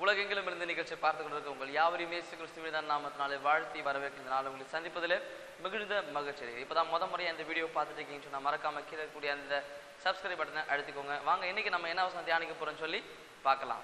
உலகெங்கிலும் இருந்து நிகழ்ச்சி பார்த்து கொண்டிருக்க உங்கள் யாவரையும் இயேசு கிறிஸ்துவின் தான் நாமத்தினாலே வாழ்த்தி வரவேற்கிற நாள் உங்களை சந்திப்பதில் மிகுந்த மகிழ்ச்சி இப்பதான் முத முறையா இந்த வீடியோ பார்த்துட்டு இருக்கீங்கன்னு சொன்னா மறக்காம கீழே இருக்கக்கூடிய அந்த சப்ஸ்கிரைப் பட்டனை அழுத்திக்கோங்க வாங்க இன்னைக்கு நம்ம என்ன வசனம் தியானிக்க போறோம்னு சொல்லி பார்க்கலாம்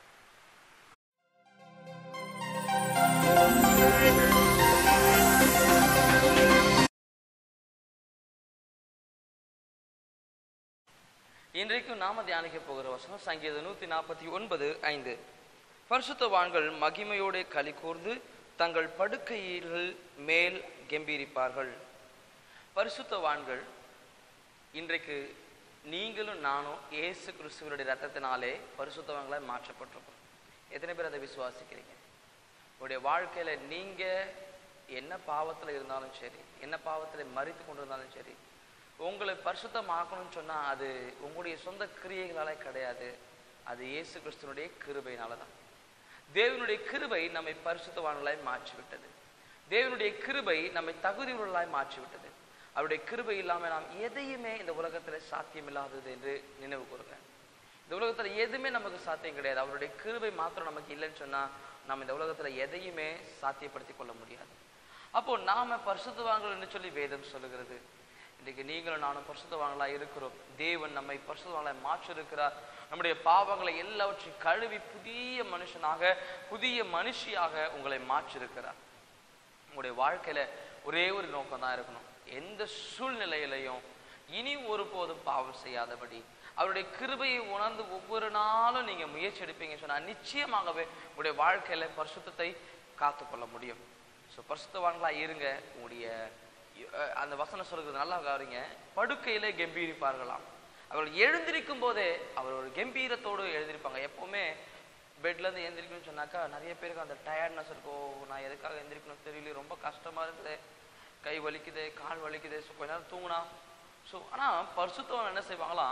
இன்றைக்கும் நாம தியானிக்க போகிற வசனம் சங்கீதம் நூத்தி நாற்பத்தி ஒன்பது ஐந்து பரிசுத்தவான்கள் மகிமையோடு களி கூர்ந்து தங்கள் படுக்கைகள் மேல் கெம்பீரிப்பார்கள் பரிசுத்தவான்கள் இன்றைக்கு நீங்களும் நானும் இயேசு கிறிஸ்துவனுடைய ரத்தத்தினாலே பரிசுத்தவான்களாய் மாற்றப்பட்டிருக்கோம் எத்தனை பேர் அதை விசுவாசிக்கிறீங்க உங்களுடைய வாழ்க்கையில நீங்க என்ன பாவத்துல இருந்தாலும் சரி என்ன பாவத்துல மறித்து கொண்டிருந்தாலும் சரி உங்களை பரிசுத்தமாக்கணும்னு சொன்னா அது உங்களுடைய சொந்த கிரியைகளால கிடையாது அது இயேசு கிறிஸ்துவனுடைய கிருபையினால தான் தேவனுடைய கிருபை நம்மை பரிசுத்தவான்களாய் மாற்றிவிட்டது தேவனுடைய கிருபை நம்மை தகுதியுள்ளவர்களாய் மாற்றிவிட்டது அவருடைய கிருபை இல்லாம நாம் எதையுமே இந்த உலகத்துல சாத்தியமில்லாதது என்று நினைவு கூறுங்க இந்த உலகத்துல எதுவுமே நமக்கு சாத்தியம் கிடையாது அவருடைய கிருபை மாத்திரம் நமக்கு இல்லைன்னு சொன்னா நம்ம இந்த உலகத்துல எதையுமே சாத்தியப்படுத்தி கொள்ள முடியாது அப்போ நாம பரிசுத்தவான்கள் என்று சொல்லி வேதம் சொல்லுகிறது இன்னைக்கு நீங்களும் நானும் பரிசுத்தவான்களா இருக்கிறோம் தேவன் நம்மை பரிசுத்தவான்களாய் மாற்றிருக்கிறார் நம்முடைய பாவங்களை எல்லாவற்றையும் கழுவி புதிய மனுஷனாக புதிய மனுஷியாக உங்களை மாற்றிருக்கிறார் உங்களுடைய வாழ்க்கையில ஒரே ஒரு நோக்கம் தான் இருக்கணும் எந்த சூழ்நிலையிலையும் இனி ஒருபோதும் பாவம் செய்யாதபடி அவருடைய கிருபையை உணர்ந்து ஒவ்வொரு நாளும் நீங்க முயற்சி எடுப்பீங்க சொன்னா நிச்சயமாகவே உங்களுடைய வாழ்க்கையில பரிசுத்தத்தை காத்துக்கொள்ள முடியும் ஸோ பரிசுத்தவான்களா இருங்க உங்களுடைய அஹ், அந்த வசனம் சொல்கிறது நல்லா கவனிங்க படுக்கையிலே கம்பீரிப்பார்களாம் அவர்கள் எழுந்திருக்கும் போதே அவர் ஒரு கம்பீரத்தோடு எழுந்திருப்பாங்க எப்பவுமே பெட்ல இருந்து எந்திரிக்கணும்னு சொன்னாக்கா நிறைய பேருக்கு அந்த டயர்ட்னஸ் இருக்கும் ஓ, நான் எதுக்காக எந்திரிக்கணும் தெரியல ரொம்ப கஷ்டமா இருக்குது கை வலிக்குது கால் வலிக்குது ஸோ கொஞ்ச நேரம் தூங்கினா ஸோ ஆனா பரிசுத்தவன் என்ன செய்வாங்களாம்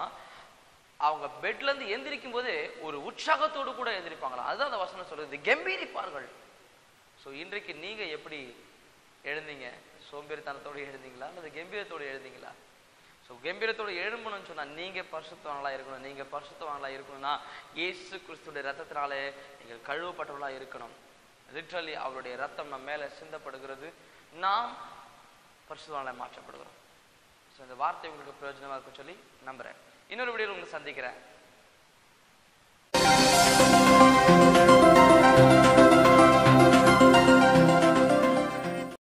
அவங்க பெட்ல இருந்து எந்திரிக்கும் போதே ஒரு உற்சாகத்தோடு கூட எந்திரிப்பாங்களாம் அதுதான் அந்த வசனம் சொல்றது கம்பீரிப்பார்கள் ஸோ இன்றைக்கு நீங்க எப்படி எழுந்தீங்க சோம்பேறித்தனத்தோடு எழுந்தீங்களா அல்லது கம்பீரத்தோடு எழுந்தீங்களா ஸோ கம்பீரத்தோடு எழும்பணும்னு சொன்னா நீங்க பரிசுத்தவாங்களா இருக்கணும் நீங்க பரிசுத்தவாங்களா இருக்கணும்னா இயேசு கிறிஸ்துடைய ரத்தத்தினாலே நீங்கள் கழுவப்பட்டவர்களா இருக்கணும் லிட்ரலி அவருடைய ரத்தம் நம்ம மேல சிந்தப்படுகிறது நாம் பரிசுத்தவாங்களா மாற்றப்படுகிறோம் ஸோ இந்த வார்த்தை உங்களுக்கு பிரயோஜனமா இருக்கும் சொல்லி நம்புறேன் இன்னொரு வீடியோ உங்களை சந்திக்கிறேன்